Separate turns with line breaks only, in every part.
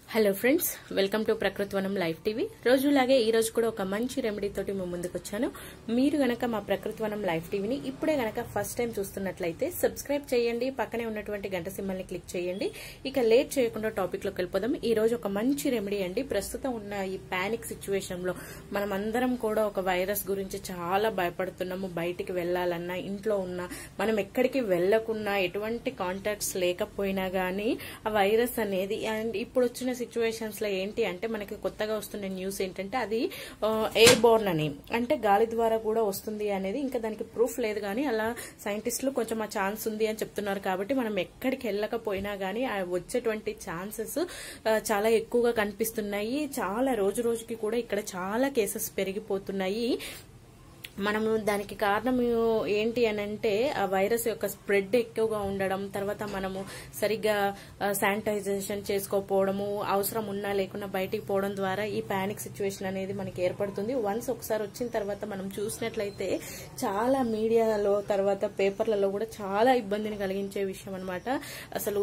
hello friends welcome to Prakruthivanam live TV రోజులాగే ఈ రోజు కూడా ఒక మంచి రెమెడీ తోటి మేము ముందుకు వచ్చాను మీరు గనక మా ప్రకృతివనం లైవ్ టీవీని ఇప్పుడే గనక ఫస్ట్ టైం చూస్తున్నట్లయితే సబ్స్క్రైబ్ చేయండి పక్కనే ఉన్నటువంటి గంట సింబల్ని క్లిక్ చేయండి ఇక లేట్ చేయకుండా టాపిక్ లోకి వెళ్ళిపోదాం ఈ రోజు ఒక మంచి రెమెడీ అండి ప్రస్తుతం ఉన్న ఈ పానిక్ సిచ్యువేషన్ లో మనం అందరం కూడా ఒక వైరస్ గురించి చాలా భయపడుతున్నాము బయటికి వెళ్లాలన్నా ఇంట్లో ఉన్నా మనం ఎక్కడికి వెళ్లకున్నా ఎటువంటి కాంటాక్ట్స్ లేకపోయినా గానీ ఆ వైరస్ అనేది అండ్ ఇప్పుడు వచ్చిన సిచ్యువేషన్స్ లో ఏంటి అంటే మనకి కొత్తగా వస్తున్న న్యూస్ ఏంటంటే అది ఎయిర్ బోర్న్ అని అంటే గాలి ద్వారా కూడా వస్తుంది అనేది ఇంకా దానికి ప్రూఫ్ లేదు కానీ అలా సైంటిస్టులు కొంచెం ఆ ఛాన్స్ ఉంది అని చెప్తున్నారు కాబట్టి మనం ఎక్కడికి వెళ్ళకపోయినా గానీ ఆ వచ్చేటువంటి ఛాన్సెస్ చాలా ఎక్కువగా కనిపిస్తున్నాయి చాలా రోజు రోజుకి కూడా ఇక్కడ చాలా కేసెస్ పెరిగిపోతున్నాయి మనము దానికి కారణం ఏంటి అని అంటే ఆ వైరస్ యొక్క స్ప్రెడ్ ఎక్కువగా ఉండడం తర్వాత మనము సరిగ్గా శానిటైజేషన్ చేసుకోకపోవడము అవసరం ఉన్నా లేకున్నా బయటికి పోవడం ద్వారా ఈ పానిక్ సిచ్యువేషన్ అనేది మనకి ఏర్పడుతుంది వన్స్ ఒకసారి వచ్చిన తర్వాత మనం చూసినట్లయితే చాలా మీడియాలో తర్వాత పేపర్లలో కూడా చాలా ఇబ్బందిని కలిగించే విషయం అనమాట అసలు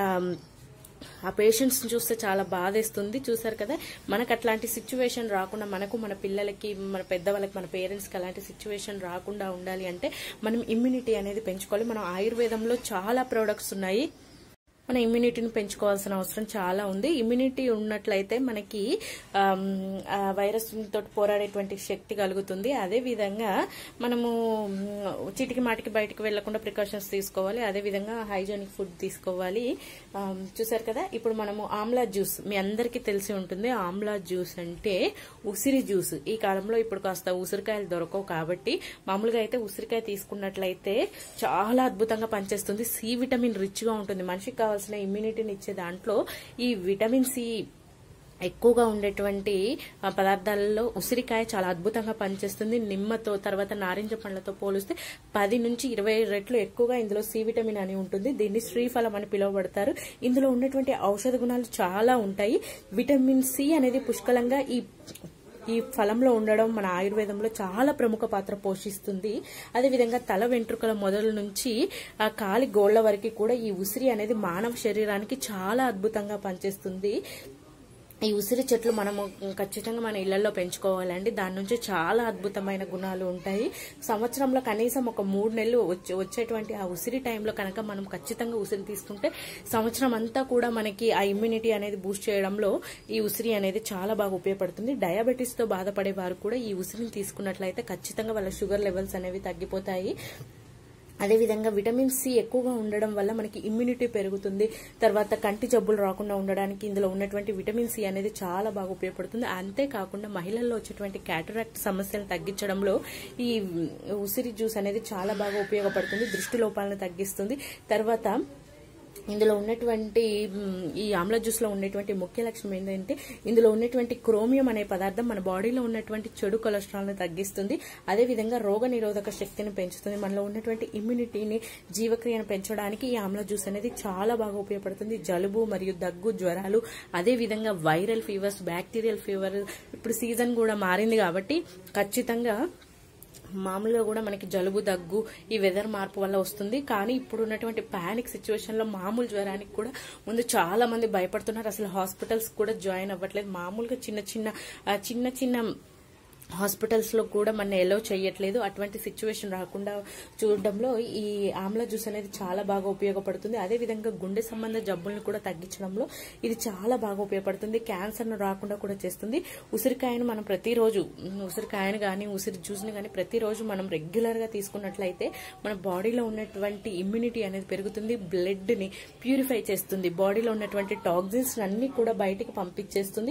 ఆ పేషెంట్స్ చూస్తే చాలా బాధేస్తుంది చూసారు కదా మనకు అట్లాంటి సిచ్యువేషన్ రాకుండా మనకు మన పిల్లలకి మన పెద్దవాళ్ళకి మన పేరెంట్స్కి అలాంటి సిచ్యువేషన్ రాకుండా ఉండాలి అంటే మనం ఇమ్యూనిటీ అనేది పెంచుకోవాలి మనం ఆయుర్వేదంలో చాలా ప్రోడక్ట్స్ ఉన్నాయి మన ఇమ్యూనిటీని పెంచుకోవాల్సిన అవసరం చాలా ఉంది ఇమ్యూనిటీ ఉన్నట్లయితే మనకి వైరస్ తోటి పోరాడేటువంటి శక్తి కలుగుతుంది అదే విధంగా మనము చిటికి మాటికి బయటకు వెళ్లకుండా ప్రికాషన్స్ తీసుకోవాలి అదే విధంగా హైజీనిక్ ఫుడ్ తీసుకోవాలి చూసారు కదా ఇప్పుడు మనము ఆమ్లా జ్యూస్ మీ అందరికీ తెలిసి ఉంటుంది ఆమ్లా జ్యూస్ అంటే ఉసిరి జ్యూస్ ఈ కాలంలో ఇప్పుడు కాస్త ఉసిరికాయలు దొరకవు కాబట్టి మామూలుగా అయితే ఉసిరికాయ తీసుకున్నట్లయితే చాలా అద్భుతంగా పనిచేస్తుంది సి విటమిన్ రిచ్ గా ఉంటుంది మనిషికి కావాల్సిన ఇమ్యూనిటీని ఇచ్చే దాంట్లో ఈ విటమిన్ సి ఎక్కువగా ఉండేటువంటి పదార్థాలలో ఉసిరికాయ చాలా అద్భుతంగా పనిచేస్తుంది నిమ్మతో తర్వాత నారింజ పండ్లతో పోలిస్తే పది నుంచి ఇరవై రెట్లు ఎక్కువగా ఇందులో సి విటమిన్ అని ఉంటుంది దీన్ని శ్రీఫలం అని పిలువబడతారు ఇందులో ఉన్నటువంటి ఔషధ గుణాలు చాలా ఉంటాయి విటమిన్ సి అనేది పుష్కలంగా ఈ ఈ ఫలంలో ఉండడం మన ఆయుర్వేదంలో చాలా ప్రముఖ పాత్ర పోషిస్తుంది అదేవిధంగా తల వెంట్రుకల మొదల నుంచి ఆ కాలి గోళ్ల వరకు కూడా ఈ ఉసిరి అనేది మానవ శరీరానికి చాలా అద్భుతంగా పనిచేస్తుంది ఈ ఉసిరి చెట్లు మనము ఖచ్చితంగా మన ఇళ్లలో పెంచుకోవాలండి దాని నుంచి చాలా అద్భుతమైన గుణాలు ఉంటాయి సంవత్సరంలో కనీసం ఒక మూడు నెలలు వచ్చేటువంటి ఆ ఉసిరి టైంలో కనుక మనం ఖచ్చితంగా ఉసిరి తీసుకుంటే సంవత్సరం అంతా కూడా మనకి ఆ ఇమ్యూనిటీ అనేది బూస్ట్ చేయడంలో ఈ ఉసిరి అనేది చాలా బాగా ఉపయోగపడుతుంది డయాబెటీస్ తో బాధపడే వారు కూడా ఈ ఉసిరిని తీసుకున్నట్లయితే ఖచ్చితంగా వాళ్ళ షుగర్ లెవెల్స్ అనేవి తగ్గిపోతాయి అదేవిధంగా విటమిన్ సి ఎక్కువగా ఉండడం వల్ల మనకి ఇమ్యూనిటీ పెరుగుతుంది తర్వాత కంటి జబ్బులు రాకుండా ఉండడానికి ఇందులో ఉన్నటువంటి విటమిన్ సి అనేది చాలా బాగా ఉపయోగపడుతుంది అంతేకాకుండా మహిళల్లో వచ్చేటువంటి క్యాటరాక్ట్ సమస్యలను తగ్గించడంలో ఈ ఉసిరి జ్యూస్ అనేది చాలా బాగా ఉపయోగపడుతుంది దృష్టి లోపాలను తగ్గిస్తుంది తర్వాత ఇందులో ఉన్నటువంటి ఈ ఆమ్ల జ్యూస్ లో ఉన్నటువంటి ముఖ్య లక్ష్యం ఏంటంటే ఇందులో ఉన్నటువంటి క్రోమియం అనే పదార్థం మన బాడీలో ఉన్నటువంటి చెడు కొలెస్ట్రాల్ ని తగ్గిస్తుంది అదేవిధంగా రోగ నిరోధక శక్తిని పెంచుతుంది మనలో ఉన్నటువంటి ఇమ్యూనిటీని జీవక్రియను పెంచడానికి ఈ ఆమ్ల జ్యూస్ అనేది చాలా బాగా ఉపయోగపడుతుంది జలుబు మరియు దగ్గు జ్వరాలు అదే విధంగా వైరల్ ఫీవర్స్ బ్యాక్టీరియల్ ఫీవర్ ఇప్పుడు సీజన్ కూడా మారింది కాబట్టి ఖచ్చితంగా మామూలుగా కూడా మనకి జలుబు దగ్గు ఈ వెదర్ మార్పు వల్ల వస్తుంది కానీ ఇప్పుడు ఉన్నటువంటి పానిక్ సిచ్యువేషన్ లో మామూలు జ్వరానికి కూడా ముందు చాలా మంది భయపడుతున్నారు అసలు హాస్పిటల్స్ కూడా జాయిన్ అవ్వట్లేదు మామూలుగా చిన్న చిన్న చిన్న చిన్న హాస్పిటల్స్ లో కూడా మన ఎలో చేయట్లేదు అటువంటి సిచ్యువేషన్ రాకుండా చూడడంలో ఈ ఆమ్ల జ్యూస్ అనేది చాలా బాగా ఉపయోగపడుతుంది అదే విధంగా గుండె సంబంధ జబ్బులను కూడా తగ్గించడంలో ఇది చాలా బాగా ఉపయోగపడుతుంది క్యాన్సర్ ను రాకుండా కూడా చేస్తుంది ఉసిరికాయను మనం ప్రతిరోజు ఉసిరికాయను కానీ ఉసిరి జ్యూస్ ని కానీ ప్రతిరోజు మనం రెగ్యులర్ గా తీసుకున్నట్లయితే మన బాడీలో ఉన్నటువంటి ఇమ్యూనిటీ అనేది పెరుగుతుంది బ్లడ్ ని ప్యూరిఫై చేస్తుంది బాడీలో ఉన్నటువంటి టాక్సిన్స్ అన్ని కూడా బయటికి పంపించేస్తుంది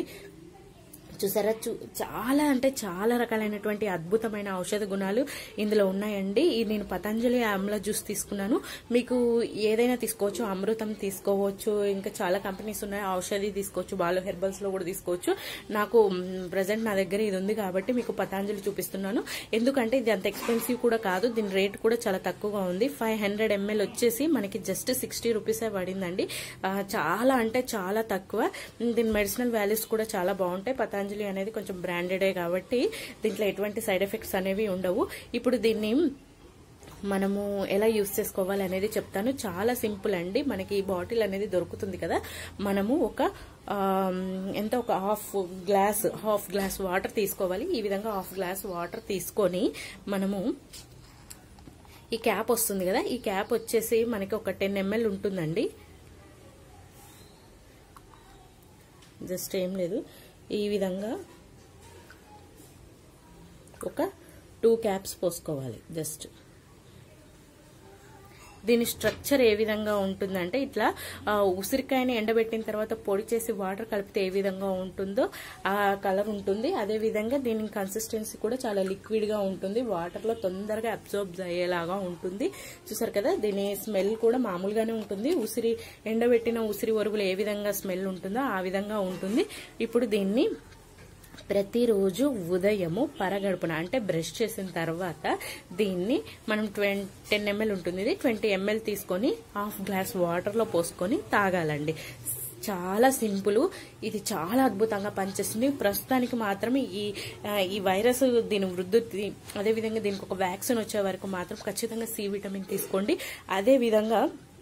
చూసారా చూ చాలా అంటే చాలా రకాలైనటువంటి అద్భుతమైన ఔషధ గుణాలు ఇందులో ఉన్నాయండి నేను పతంజలి ఆమ్ల జ్యూస్ తీసుకున్నాను మీకు ఏదైనా తీసుకోవచ్చు అమృతం తీసుకోవచ్చు ఇంకా చాలా కంపెనీస్ ఉన్నాయి ఔషధి తీసుకోవచ్చు బాలో హెర్బల్స్ లో కూడా తీసుకోవచ్చు నాకు ప్రజెంట్ నా దగ్గర ఇది ఉంది కాబట్టి మీకు పతంజలి చూపిస్తున్నాను ఎందుకంటే ఇది అంత ఎక్స్పెన్సివ్ కూడా కాదు దీని రేట్ కూడా చాలా తక్కువగా ఉంది ఫైవ్ హండ్రెడ్ ఎంఎల్ వచ్చేసి మనకి జస్ట్ సిక్స్టీ రూపీసే పడిందండి చాలా అంటే చాలా తక్కువ దీని మెడిసినల్ వాల్యూస్ కూడా చాలా బాగుంటాయి పతంజలి పతంజలి అనేది కొంచెం బ్రాండెడే కాబట్టి దీంట్లో ఎటువంటి సైడ్ ఎఫెక్ట్స్ అనేవి ఉండవు ఇప్పుడు దీన్ని మనము ఎలా యూస్ చేసుకోవాలి అనేది చెప్తాను చాలా సింపుల్ అండి మనకి ఈ బాటిల్ అనేది దొరుకుతుంది కదా మనము ఒక ఎంత ఒక half glass half glass water తీసుకోవాలి ఈ విధంగా హాఫ్ గ్లాస్ వాటర్ తీసుకొని మనము ఈ క్యాప్ వస్తుంది కదా ఈ క్యాప్ వచ్చేసి మనకి ఒక టెన్ ఎంఎల్ ఉంటుందండి జస్ట్ ఏం లేదు ఈ విధంగా ఒక టూ క్యాప్స్ పోసుకోవాలి జస్ట్ దీని స్ట్రక్చర్ ఏ విధంగా ఉంటుందంటే ఇట్లా ఆ, ఉసిరికాయని ఎండబెట్టిన తర్వాత పొడి చేసి వాటర్ కలిపితే ఏ విధంగా ఉంటుందో ఆ కలర్ ఉంటుంది అదే విధంగా దీని కన్సిస్టెన్సీ కూడా చాలా లిక్విడ్ గా ఉంటుంది వాటర్ లో తొందరగా అబ్జర్బ్ అయ్యేలాగా ఉంటుంది చూసారు కదా దీని స్మెల్ కూడా మామూలుగానే ఉంటుంది ఉసిరి ఎండబెట్టిన ఉసిరి ఒరుగులు ఏ విధంగా స్మెల్ ఉంటుందో ఆ విధంగా ఉంటుంది ఇప్పుడు దీన్ని ప్రతిరోజు ఉదయము పరగడుపున అంటే బ్రష్ చేసిన తర్వాత దీన్ని మనం ట్వంటీ టెన్ ఎంఎల్ ఉంటుంది ఇది ట్వంటీ ఎంఎల్ తీసుకొని హాఫ్ గ్లాస్ వాటర్లో పోసుకొని తాగాలండి చాలా సింపుల్ ఇది చాలా అద్భుతంగా పనిచేస్తుంది ప్రస్తుతానికి మాత్రం ఈ ఆ, ఈ వైరస్ దీని వృద్ధి అదేవిధంగా దీనికి ఒక వ్యాక్సిన్ వచ్చే వరకు మాత్రం ఖచ్చితంగా సి విటమిన్ తీసుకోండి అదే విధంగా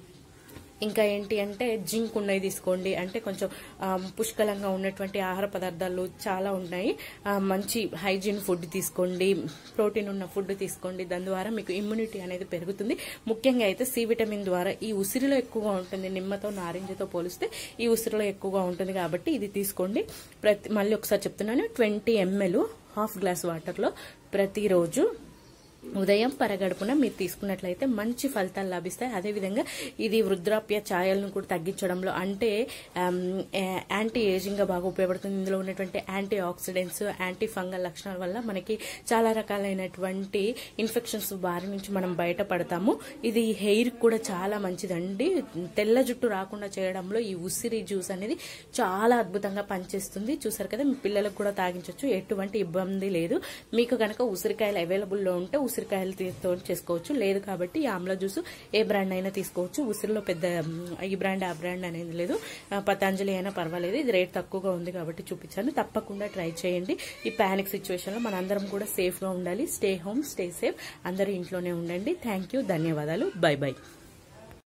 ఇంకా ఏంటి అంటే జింక్ ఉన్నవి తీసుకోండి అంటే కొంచెం ఆ, పుష్కలంగా ఉన్నటువంటి ఆహార పదార్థాలు చాలా ఉన్నాయి ఆ, మంచి హైజీన్ ఫుడ్ తీసుకోండి ప్రోటీన్ ఉన్న ఫుడ్ తీసుకోండి దాని ద్వారా మీకు ఇమ్యూనిటీ అనేది పెరుగుతుంది ముఖ్యంగా అయితే సి విటమిన్ ద్వారా ఈ ఉసిరిలో ఎక్కువగా ఉంటుంది నిమ్మతో నారింజతో పోలిస్తే ఈ ఉసిరిలో ఎక్కువగా ఉంటుంది కాబట్టి ఇది తీసుకోండి ప్రతి మళ్ళీ ఒకసారి చెప్తున్నాను ట్వంటీ ఎంఎల్ హాఫ్ గ్లాస్ వాటర్లో ప్రతిరోజు ఉదయం పరగడుపున మీరు తీసుకున్నట్లయితే మంచి ఫలితాలు లభిస్తాయి అదేవిధంగా ఇది వృద్ధాప్య ఛాయలను కూడా తగ్గించడంలో అంటే ఆమ్, ఆ- యాంటీ ఏజింగ్ గా బాగా ఉపయోగపడుతుంది ఇందులో ఉన్నటువంటి యాంటీ ఆక్సిడెంట్స్ యాంటీ ఫంగల్ లక్షణాల వల్ల మనకి చాలా రకాలైనటువంటి ఇన్ఫెక్షన్స్ బారి నుంచి మనం బయటపడతాము ఇది హెయిర్ కూడా చాలా మంచిదండి తెల్ల జుట్టు రాకుండా చేయడంలో ఈ ఉసిరి జ్యూస్ అనేది చాలా అద్భుతంగా పనిచేస్తుంది చూసారు కదా మీ పిల్లలకు కూడా తాగించవచ్చు ఎటువంటి ఇబ్బంది లేదు మీకు గనక ఉసిరికాయలు అవైలబుల్లో ఉంటే ఉసిరికాయలతో చేసుకోవచ్చు లేదు కాబట్టి ఈ ఆమ్లా జ్యూస్ ఏ బ్రాండ్ అయినా తీసుకోవచ్చు ఉసిరిలో పెద్ద మ్, ఈ బ్రాండ్ ఆ బ్రాండ్ అనేది లేదు ఆ, పతంజలి అయినా పర్వాలేదు ఇది రేట్ తక్కువగా ఉంది కాబట్టి చూపించాను తప్పకుండా ట్రై చేయండి ఈ పానిక్ సిచ్యువేషన్ లో మనందరం కూడా సేఫ్ గా ఉండాలి స్టే హోమ్ స్టే సేఫ్ అందరూ ఇంట్లోనే ఉండండి థ్యాంక్ యూ ధన్యవాదాలు బై బై